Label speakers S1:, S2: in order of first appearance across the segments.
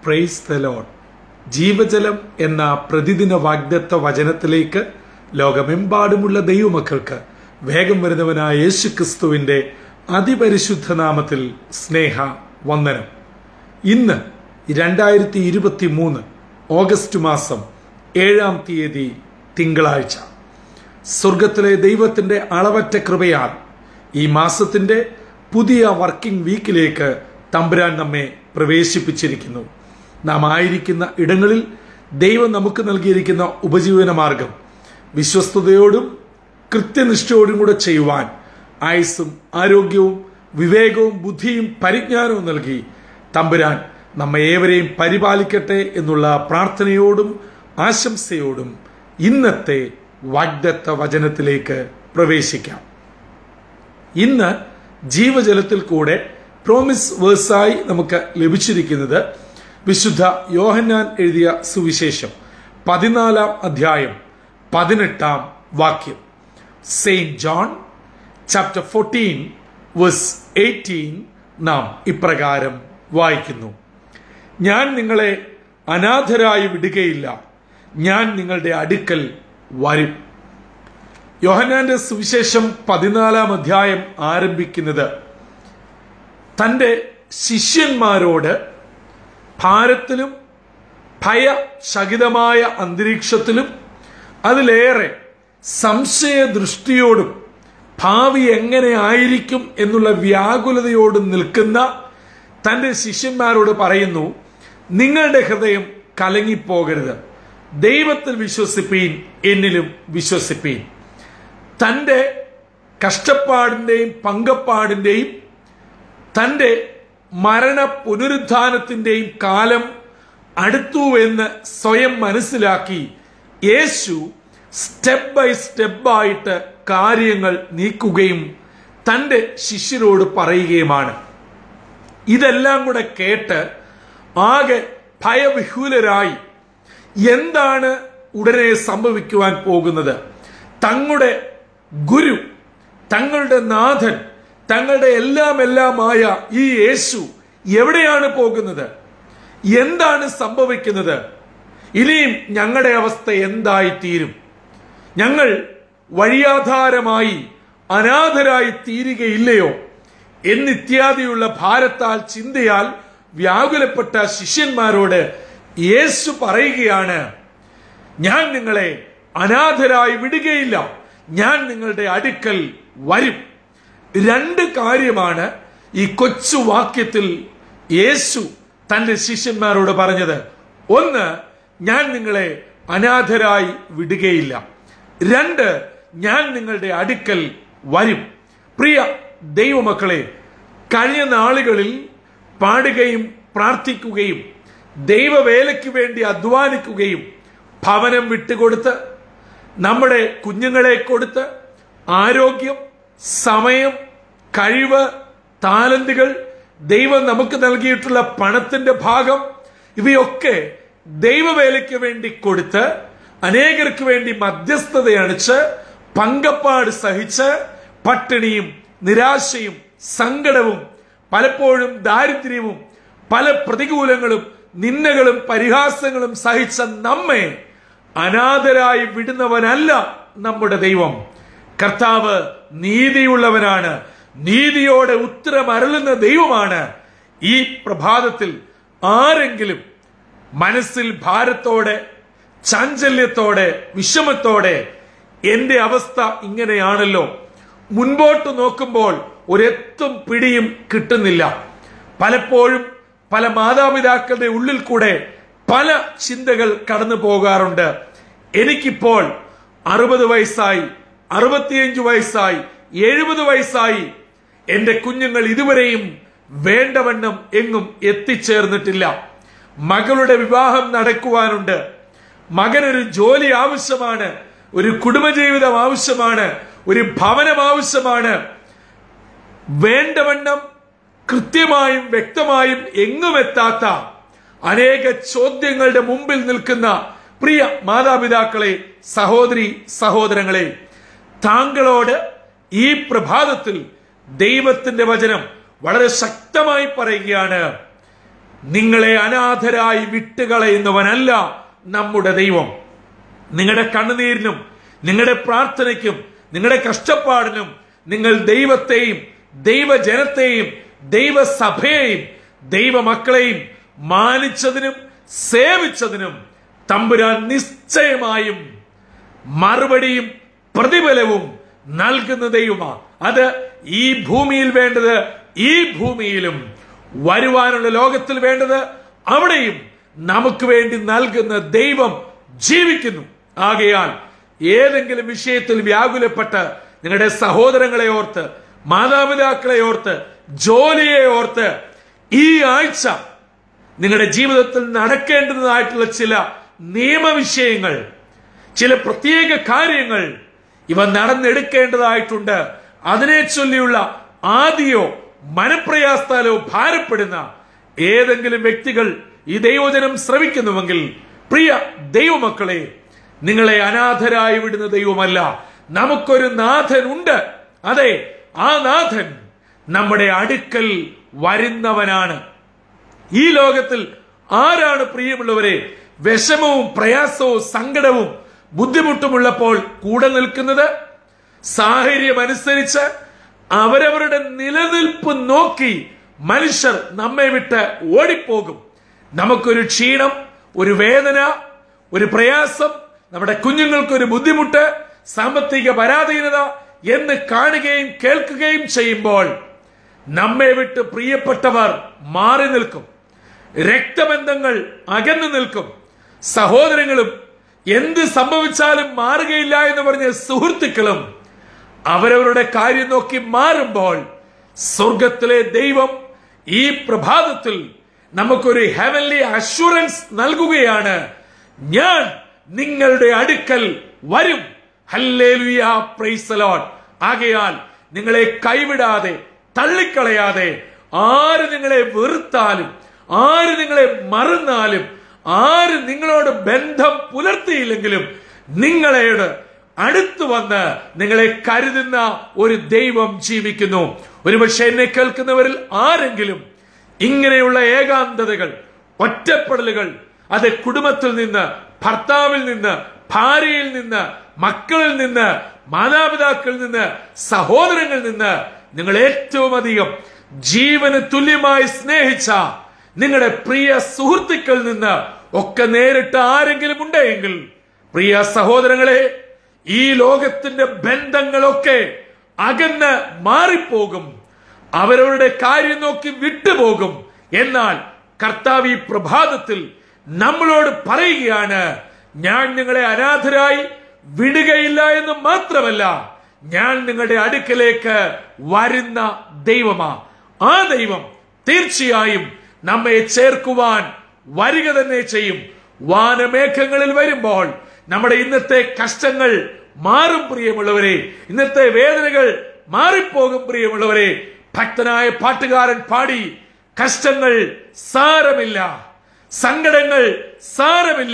S1: praise the load ജീവജലം എന്ന പ്രതിദിന വാഗ്ദത്ത വചനത്തിലേക്ക് ലോകമെമ്പാടുമുള്ള ദൈവമക്കൾക്ക് വേഗം വരുന്നവനായ യേശു ക്രിസ്തുവിന്റെ അതിപരിശുദ്ധ നാമത്തിൽ സ്നേഹ വന്ദനം ഇന്ന് രണ്ടായിരത്തി ഇരുപത്തി മൂന്ന് ഓഗസ്റ്റ് മാസം ഏഴാം തീയതി തിങ്കളാഴ്ച സ്വർഗത്തിലെ ദൈവത്തിന്റെ അളവറ്റ കൃപയാൽ ഈ മാസത്തിന്റെ പുതിയ വർക്കിംഗ് വീക്കിലേക്ക് തമ്പുരാൻ നമ്മെ പ്രവേശിപ്പിച്ചിരിക്കുന്നു നാം ആയിരിക്കുന്ന ഇടങ്ങളിൽ ദൈവം നമുക്ക് നൽകിയിരിക്കുന്ന ഉപജീവന മാർഗം വിശ്വസ്തയോടും കൃത്യനിഷ്ഠയോടും കൂടെ ചെയ്യുവാൻ ആയുസ്സും ആരോഗ്യവും വിവേകവും ബുദ്ധിയും പരിജ്ഞാനവും നൽകി തമ്പുരാൻ നമ്മെ ഏവരെയും പരിപാലിക്കട്ടെ എന്നുള്ള പ്രാർത്ഥനയോടും ആശംസയോടും ഇന്നത്തെ വാഗ്ദത്ത വചനത്തിലേക്ക് പ്രവേശിക്കാം ഇന്ന് ജീവജലത്തിൽ കൂടെ പ്രോമിസ് വേഴ്സായി നമുക്ക് ലഭിച്ചിരിക്കുന്നത് വിശുദ്ധ യോഹന്നാൻ എഴുതിയ സുവിശേഷം പതിനാലാം അധ്യായം പതിനെട്ടാം വാക്യം Saint John chapter fourteen verse eighteen നാം ഇപ്രകാരം വായിക്കുന്നു ഞാൻ നിങ്ങളെ അനാഥരായി വിടുകയില്ല ഞാൻ നിങ്ങളുടെ അടുക്കൽ വരും യോഹനാന്റെ സുവിശേഷം പതിനാലാം അധ്യായം ആരംഭിക്കുന്നത് തന്റെ ശിഷ്യന്മാരോട് ഭാരത്തിലും ഭയചകിതമായ അന്തരീക്ഷത്തിലും അതിലേറെ സംശയദൃഷ്ടിയോടും ഭാവി എങ്ങനെ ആയിരിക്കും എന്നുള്ള വ്യാകുലതയോടും നിൽക്കുന്ന തന്റെ ശിഷ്യന്മാരോട് പറയുന്നു നിങ്ങളുടെ ഹൃദയം കലങ്ങിപ്പോകരുത് ദൈവത്തിൽ വിശ്വസിപ്പീൻ എന്നിലും വിശ്വസിപ്പീൻ തൻ്റെ കഷ്ടപ്പാടിൻ്റെയും പങ്കപ്പാടിൻ്റെയും തൻ്റെ മരണ പുനരുദ്ധാനത്തിൻ്റെയും കാലം അടുത്തു എന്ന് സ്വയം മനസ്സിലാക്കി യേശു സ്റ്റെപ്പ് ബൈ സ്റ്റെപ്പായിട്ട് കാര്യങ്ങൾ നീക്കുകയും തൻ്റെ ശിഷ്യരോട് പറയുകയുമാണ് ഇതെല്ലാം കൂടെ കേട്ട് ആകെ ഭയവിഹുലരായി എന്താണ് ഉടനെ സംഭവിക്കുവാൻ പോകുന്നത് തങ്ങളുടെ ഗുരു തങ്ങളുടെ നാഥൻ തങ്ങളുടെ എല്ലാം എല്ലാമായ ഈ യേശു എവിടെയാണ് പോകുന്നത് എന്താണ് സംഭവിക്കുന്നത് ഇനിയും ഞങ്ങളുടെ അവസ്ഥ എന്തായി തീരും ഞങ്ങൾ വഴിയാധാരമായി അനാഥരായി തീരുകയില്ലയോ എന്നിത്യാദിയുള്ള ഭാരത്താൽ ചിന്തയാൽ വ്യാകുലപ്പെട്ട ശിഷ്യന്മാരോട് യേശു പറയുകയാണ് ഞാൻ നിങ്ങളെ അനാഥരായി വിടുകയില്ല ഞാൻ നിങ്ങളുടെ അടുക്കൽ വരും രണ്ട് കാര്യമാണ് ഈ കൊച്ചു വാക്യത്തിൽ യേശു തന്റെ ശിഷ്യന്മാരോട് പറഞ്ഞത് ഒന്ന് ഞാൻ നിങ്ങളെ അനാഥരായി വിടുകയില്ല രണ്ട് ഞാൻ നിങ്ങളുടെ അടുക്കൽ വരും പ്രിയ ദൈവമക്കളെ കഴിഞ്ഞ നാളുകളിൽ പാടുകയും പ്രാർത്ഥിക്കുകയും ദൈവവേലയ്ക്ക് വേണ്ടി അധ്വാനിക്കുകയും ഭവനം വിട്ടുകൊടുത്ത് നമ്മുടെ കുഞ്ഞുങ്ങളെ കൊടുത്ത് ആരോഗ്യം സമയം കഴിവ് താലന്തുകൾ ദൈവം നമുക്ക് നൽകിയിട്ടുള്ള പണത്തിന്റെ ഭാഗം ഇവയൊക്കെ ദൈവവേലയ്ക്ക് വേണ്ടി കൊടുത്ത് അനേകർക്ക് വേണ്ടി മധ്യസ്ഥത അണിച്ച് പങ്കപ്പാട് സഹിച്ച് പട്ടിണിയും നിരാശയും സങ്കടവും പലപ്പോഴും ദാരിദ്ര്യവും പല പ്രതികൂലങ്ങളും നിന്ദകളും പരിഹാസങ്ങളും സഹിച്ച നമ്മെ അനാഥരായി വിടുന്നവനല്ല നമ്മുടെ ദൈവം കർത്താവ് നീതിയുള്ളവനാണ് നീതിയോടെ ഉത്തരം അരുളുന്ന ദൈവമാണ് ഈ പ്രഭാതത്തിൽ ആരെങ്കിലും മനസ്സിൽ ഭാരത്തോടെ ചാഞ്ചല്യത്തോടെ വിഷമത്തോടെ എന്റെ അവസ്ഥ ഇങ്ങനെയാണല്ലോ മുൻപോട്ട് നോക്കുമ്പോൾ ഒരെത്തും പിടിയും കിട്ടുന്നില്ല പലപ്പോഴും പല മാതാപിതാക്കളുടെ ഉള്ളിൽ കൂടെ പല ചിന്തകൾ കടന്നു പോകാറുണ്ട് എനിക്കിപ്പോൾ അറുപത് വയസ്സായി അറുപത്തിയഞ്ചു വയസ്സായി എഴുപത് വയസ്സായി എന്റെ കുഞ്ഞുങ്ങൾ ഇതുവരെയും വേണ്ടവണ്ണം എങ്ങും എത്തിച്ചേർന്നിട്ടില്ല മകളുടെ വിവാഹം നടക്കുവാനുണ്ട് മകനൊരു ജോലി ആവശ്യമാണ് ഒരു കുടുംബജീവിതം ആവശ്യമാണ് ഒരു ഭവനം ആവശ്യമാണ് വേണ്ടവണ്ണം കൃത്യമായും വ്യക്തമായും എങ്ങും എത്താത്ത അനേക ചോദ്യങ്ങളുടെ മുമ്പിൽ നിൽക്കുന്ന പ്രിയ മാതാപിതാക്കളെ സഹോദരി സഹോദരങ്ങളെ താങ്കളോട് ഈ പ്രഭാതത്തിൽ ദൈവത്തിന്റെ വചനം വളരെ ശക്തമായി പറയുകയാണ് നിങ്ങളെ അനാഥരായി വിട്ടുകളയുന്നവനല്ല നമ്മുടെ ദൈവം നിങ്ങളുടെ കണ്ണുനീരിനും നിങ്ങളുടെ പ്രാർത്ഥനയ്ക്കും നിങ്ങളുടെ കഷ്ടപ്പാടിനും നിങ്ങൾ ദൈവത്തെയും ദൈവജനത്തെയും ദൈവസഭയെയും ദൈവമക്കളെയും മാനിച്ചതിനും സേവിച്ചതിനും തമ്പുരാൻ നിശ്ചയമായും മറുപടിയും പ്രതിഫലവും നൽകുന്ന ദൈവമാ അത് ഈ ഭൂമിയിൽ വേണ്ടത് ഈ ഭൂമിയിലും വരുവാനുള്ള ലോകത്തിൽ വേണ്ടത് അവിടെയും നമുക്ക് വേണ്ടി നൽകുന്ന ദൈവം ജീവിക്കുന്നു ആകയാൽ ഏതെങ്കിലും വിഷയത്തിൽ വ്യാകുലപ്പെട്ട് നിങ്ങളുടെ സഹോദരങ്ങളെ ഓർത്ത് മാതാപിതാക്കളെ ഓർത്ത് ജോലിയെ ഓർത്ത് ഈ ആഴ്ച നിങ്ങളുടെ ജീവിതത്തിൽ നടക്കേണ്ടതായിട്ടുള്ള ചില നിയമവിഷയങ്ങൾ ചില പ്രത്യേക കാര്യങ്ങൾ ഇവ നടന്നെടുക്കേണ്ടതായിട്ടുണ്ട് അതിനെ ചൊല്ലിയുള്ള ആദിയോ മനപ്രയാസ്താലോ ഭാരപ്പെടുന്ന ഏതെങ്കിലും വ്യക്തികൾ ഈ ദൈവജനം ശ്രവിക്കുന്നുവെങ്കിൽ പ്രിയ ദൈവമക്കളെ നിങ്ങളെ അനാഥരായി വിടുന്ന ദൈവമല്ല നമുക്കൊരു നാഥൻ ഉണ്ട് അതെ ആ നാഥൻ നമ്മുടെ അടുക്കൽ വരുന്നവനാണ് ഈ ലോകത്തിൽ ആരാണ് പ്രിയമുള്ളവരെ വിഷമവും പ്രയാസവും സങ്കടവും ബുദ്ധിമുട്ടുമുള്ളപ്പോൾ കൂടെ നിൽക്കുന്നത് സാഹചര്യമനുസരിച്ച് അവരവരുടെ നിലനിൽപ്പ് നോക്കി മനുഷ്യർ നമ്മെ വിട്ട് ഓടിപ്പോകും നമുക്കൊരു ക്ഷീണം ഒരു വേദന ഒരു പ്രയാസം നമ്മുടെ കുഞ്ഞുങ്ങൾക്ക് ഒരു ബുദ്ധിമുട്ട് സാമ്പത്തിക പരാധീനത എന്ന് കാണുകയും കേൾക്കുകയും ചെയ്യുമ്പോൾ നമ്മെ വിട്ട് പ്രിയപ്പെട്ടവർ മാറി നിൽക്കും രക്തബന്ധങ്ങൾ അകന്നു നിൽക്കും സഹോദരങ്ങളും എന്ത് സംഭവിച്ചാലും മാറുകയില്ല എന്ന് പറഞ്ഞ സുഹൃത്തുക്കളും അവരവരുടെ കാര്യം നോക്കി മാറുമ്പോൾ സ്വർഗത്തിലെ ദൈവം ഈ പ്രഭാതത്തിൽ നമുക്കൊരു ഹെവൻലി അഷുറൻസ് നൽകുകയാണ് ഞാൻ നിങ്ങളുടെ അടുക്കൽ വരും ഹല്ലേലുയ പ്രൈസ് ലോഡ് ആകയാൽ നിങ്ങളെ കൈവിടാതെ തള്ളിക്കളയാതെ ആര് നിങ്ങളെ വെറുത്താലും ആര് നിങ്ങളെ മറന്നാലും ആര് നിങ്ങളോട് ബന്ധം പുലർത്തിയില്ലെങ്കിലും നിങ്ങളോട് അടുത്തു വന്ന് നിങ്ങളെ കരുതുന്ന ഒരു ദൈവം ജീവിക്കുന്നു ഒരുപക്ഷെ എന്നെ കേൾക്കുന്നവരിൽ ആരെങ്കിലും ഇങ്ങനെയുള്ള ഏകാന്തതകൾ ഒറ്റപ്പെടലുകൾ അത് കുടുംബത്തിൽ നിന്ന് ഭർത്താവിൽ നിന്ന് ഭാര്യയിൽ നിന്ന് മക്കളിൽ നിന്ന് മാതാപിതാക്കളിൽ നിന്ന് സഹോദരങ്ങളിൽ നിന്ന് നിങ്ങൾ ഏറ്റവും അധികം ജീവന് തുല്യമായി സ്നേഹിച്ച നിങ്ങളുടെ പ്രിയ സുഹൃത്തുക്കളിൽ നിന്ന് ഒക്കെ നേരിട്ട് ആരെങ്കിലും ഉണ്ടെങ്കിൽ പ്രിയ സഹോദരങ്ങളെ ഈ ലോകത്തിന്റെ ബന്ധങ്ങളൊക്കെ അകന്ന് മാറിപ്പോകും അവരവരുടെ കാര്യം നോക്കി വിട്ടുപോകും എന്നാൽ കർത്താവ് ഈ പ്രഭാതത്തിൽ നമ്മളോട് പറയുകയാണ് ഞാൻ നിങ്ങളെ അനാഥരായി വിടുകയില്ല എന്ന് മാത്രമല്ല ഞാൻ നിങ്ങളുടെ അടുക്കലേക്ക് വരുന്ന ദൈവമാ ആ ദൈവം തീർച്ചയായും നമ്മെ ചേർക്കുവാൻ വരിക തന്നെ ചെയ്യും വാനമേഘങ്ങളിൽ വരുമ്പോൾ നമ്മുടെ ഇന്നത്തെ കഷ്ടങ്ങൾ മാറും പ്രിയമുള്ളവരെ ഇന്നത്തെ വേദനകൾ മാറിപ്പോകും പ്രിയമുള്ളവരെ ഭക്തനായ പാട്ടുകാരൻ പാടി കഷ്ടങ്ങൾ സാരമില്ല സങ്കടങ്ങൾ സാരമില്ല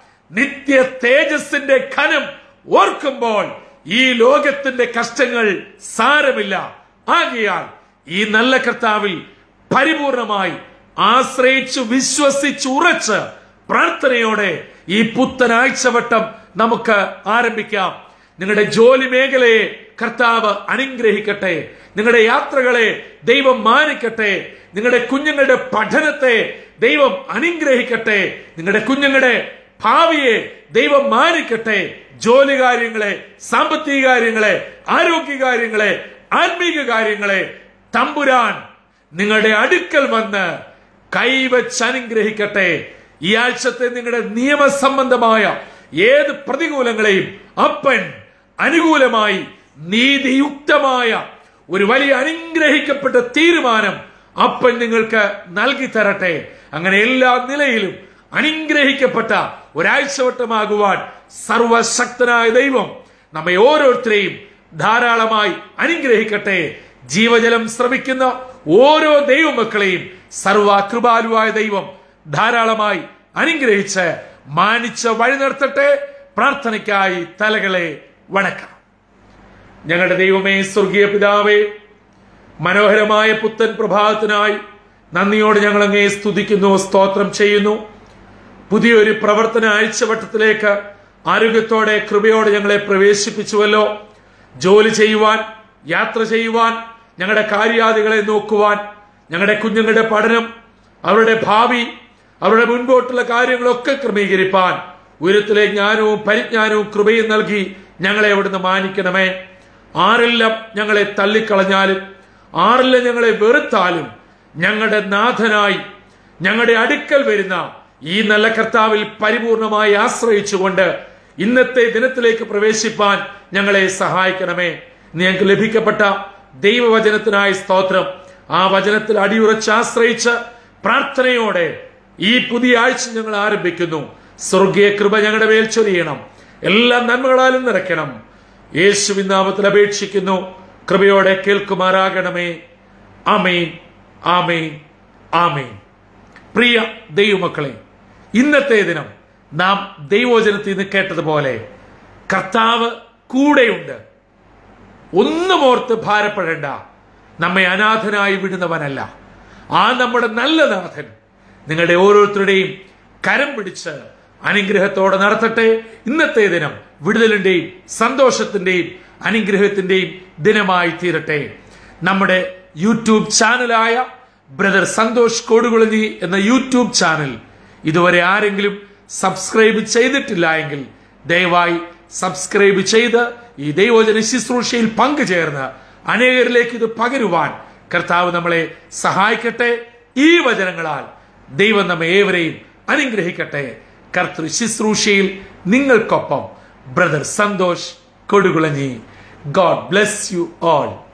S1: നിത്യ തേജസ്സിന്റെ ഖനം ഓർക്കുമ്പോൾ ഈ ലോകത്തിന്റെ കഷ്ടങ്ങൾ സാരമില്ല ആകയാൽ ഈ നല്ല കർത്താവിൽ പരിപൂർണമായി ആശ്രയിച്ചു വിശ്വസിച്ച് ഉറച്ച് പ്രാർത്ഥനയോടെ ഈ പുത്തനാഴ്ചവട്ടം നമുക്ക് ആരംഭിക്കാം നിങ്ങളുടെ ജോലി മേഖലയെ കർത്താവ് അനുഗ്രഹിക്കട്ടെ നിങ്ങളുടെ യാത്രകളെ ദൈവം മാനിക്കട്ടെ നിങ്ങളുടെ കുഞ്ഞുങ്ങളുടെ പഠനത്തെ ദൈവം അനുഗ്രഹിക്കട്ടെ നിങ്ങളുടെ കുഞ്ഞുങ്ങളുടെ ഭാവിയെ ദൈവം മാനിക്കട്ടെ ജോലി കാര്യങ്ങളെ സാമ്പത്തിക കാര്യങ്ങളെ ആരോഗ്യ കാര്യങ്ങളെ ആത്മീക കാര്യങ്ങളെ തമ്പുരാൻ നിങ്ങളുടെ അടുക്കൽ വന്ന് കൈവച്ച് അനുഗ്രഹിക്കട്ടെ ഈ ആഴ്ചത്തെ നിങ്ങളുടെ നിയമസംബന്ധമായ ഏത് പ്രതികൂലങ്ങളെയും അപ്പൻ അനുകൂലമായി നീതിയുക്തമായ ഒരു വലിയ അനുഗ്രഹിക്കപ്പെട്ട തീരുമാനം അപ്പൻ നിങ്ങൾക്ക് നൽകി തരട്ടെ അങ്ങനെ എല്ലാ നിലയിലും അനുഗ്രഹിക്കപ്പെട്ട ഒരാഴ്ചവട്ടമാകുവാൻ സർവശക്തനായ ദൈവം നമ്മെ ഓരോരുത്തരെയും ധാരാളമായി അനുഗ്രഹിക്കട്ടെ ജീവജലം ശ്രമിക്കുന്ന ഓരോ ദൈവമക്കളെയും സർവകൃപാലുവായ ദൈവം ധാരാളമായി അനുഗ്രഹിച്ച് മാനിച്ച വഴി നിർത്തട്ടെ പ്രാർത്ഥനയ്ക്കായി തലകളെ വണക്കാം ഞങ്ങളുടെ ദൈവമേ സ്വർഗീയ പിതാവേ മനോഹരമായ പുത്തൻ പ്രഭാതത്തിനായി നന്ദിയോട് ഞങ്ങൾ അങ്ങേ സ്തുതിക്കുന്നു സ്തോത്രം ചെയ്യുന്നു പുതിയൊരു പ്രവർത്തന ആഴ്ചവട്ടത്തിലേക്ക് ആരോഗ്യത്തോടെ കൃപയോടെ ഞങ്ങളെ പ്രവേശിപ്പിച്ചുവല്ലോ ജോലി ചെയ്യുവാൻ യാത്ര ചെയ്യുവാൻ ഞങ്ങളുടെ കാര്യാദികളെ നോക്കുവാൻ ഞങ്ങളുടെ കുഞ്ഞുങ്ങളുടെ പഠനം അവരുടെ ഭാവി അവരുടെ മുൻപോട്ടുള്ള കാര്യങ്ങളൊക്കെ ക്രമീകരിപ്പാൻ ഉയരത്തിലെ ജ്ഞാനവും പരിജ്ഞാനവും കൃപയും നൽകി ഞങ്ങളെ അവിടുന്ന് മാനിക്കണമേ ആരെല്ലാം ഞങ്ങളെ തള്ളിക്കളഞ്ഞാലും ആരെല്ലാം ഞങ്ങളെ വെറുത്താലും ഞങ്ങളുടെ നാഥനായി ഞങ്ങളുടെ അടുക്കൽ വരുന്ന ഈ നല്ല കർത്താവിൽ പരിപൂർണമായി ആശ്രയിച്ചുകൊണ്ട് ഇന്നത്തെ ദിനത്തിലേക്ക് പ്രവേശിപ്പാൻ ഞങ്ങളെ സഹായിക്കണമേ ഇന്ന് ഞങ്ങൾക്ക് ലഭിക്കപ്പെട്ട ദൈവവചനത്തിനായി സ്തോത്രം ആ വചനത്തിൽ അടിയുറച്ച് ആശ്രയിച്ച് പ്രാർത്ഥനയോടെ ഈ പുതിയ ആഴ്ച ഞങ്ങൾ ആരംഭിക്കുന്നു സ്വർഗീയ കൃപ ഞങ്ങളുടെ മേൽ ചൊരിയണം എല്ലാ നന്മകളാലും നിറയ്ക്കണം യേശുവിൻ നാമത്തിൽ അപേക്ഷിക്കുന്നു കൃപയോടെ കേൾക്കുമാറാകണമേ ആമേൻ ആമേൻ ആമേൻ പ്രിയ ദൈവമക്കളെ ഇന്നത്തെ ദിനം നാം ദൈവോചനത്തിൽ നിന്ന് കേട്ടതുപോലെ കർത്താവ് കൂടെയുണ്ട് ഒന്നും ഓർത്ത് ഭാരപ്പെടേണ്ട നമ്മെ അനാഥനായി വിടുന്നവനല്ല ആ നമ്മുടെ നല്ല നാഥൻ നിങ്ങളുടെ ഓരോരുത്തരുടെയും കരം പിടിച്ച് അനുഗ്രഹത്തോടെ നടത്തട്ടെ ഇന്നത്തെ ദിനം വിടുതലിന്റെയും സന്തോഷത്തിന്റെയും അനുഗ്രഹത്തിന്റെയും ദിനമായി തീരട്ടെ നമ്മുടെ യൂട്യൂബ് ചാനലായ ബ്രദർ സന്തോഷ് കൊടുകുളഞ്ഞി എന്ന യൂട്യൂബ് ചാനൽ ഇതുവരെ ആരെങ്കിലും സബ്സ്ക്രൈബ് ചെയ്തിട്ടില്ല എങ്കിൽ ദയവായി സബ്സ്ക്രൈബ് ചെയ്ത് ഈ ദൈവോജന ശുശ്രൂഷയിൽ പങ്കുചേർന്ന് അനേകരിലേക്ക് ഇത് പകരുവാൻ കർത്താവ് നമ്മളെ സഹായിക്കട്ടെ ഈ വചനങ്ങളാൽ ദൈവം നമ്മെ ഏവരെയും അനുഗ്രഹിക്കട്ടെ കർത്തൃ ശുശ്രൂഷയിൽ നിങ്ങൾക്കൊപ്പം brother Santhosh Kodukulanji God bless you all